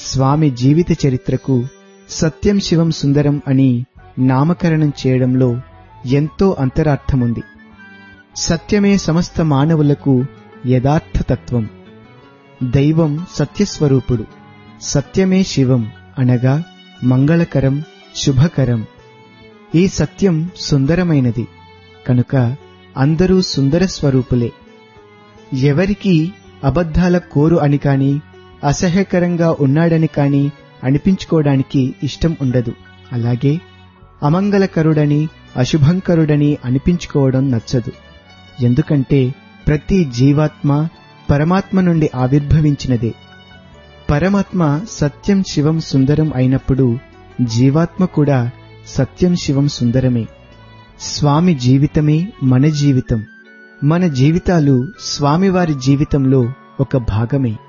స్వామి జీవిత చరిత్రకు సత్యం శివం సుందరం అని నామకరణం చేయడంలో ఎంతో అంతరార్థముంది సత్యమే సమస్త మానవులకు యథార్థ తత్వం దైవం సత్యస్వరూపుడు సత్యమే శివం అనగా మంగళకరం శుభకరం ఈ సత్యం సుందరమైనది కనుక అందరూ సుందర స్వరూపులే ఎవరికి అబద్ధాల కోరు అని కాని అసహ్యకరంగా ఉన్నాడని కాని అనిపించుకోవడానికి ఇష్టం ఉండదు అలాగే అమంగళకరుడని అశుభంకరుడని అనిపించుకోవడం నచ్చదు ఎందుకంటే ప్రతి జీవాత్మ పరమాత్మ నుండి ఆవిర్భవించినదే పరమాత్మ సత్యం శివం సుందరం అయినప్పుడు జీవాత్మ కూడా సత్యం శివం సుందరమే స్వామి జీవితమే మన జీవితం మన జీవితాలు స్వామివారి జీవితంలో ఒక భాగమే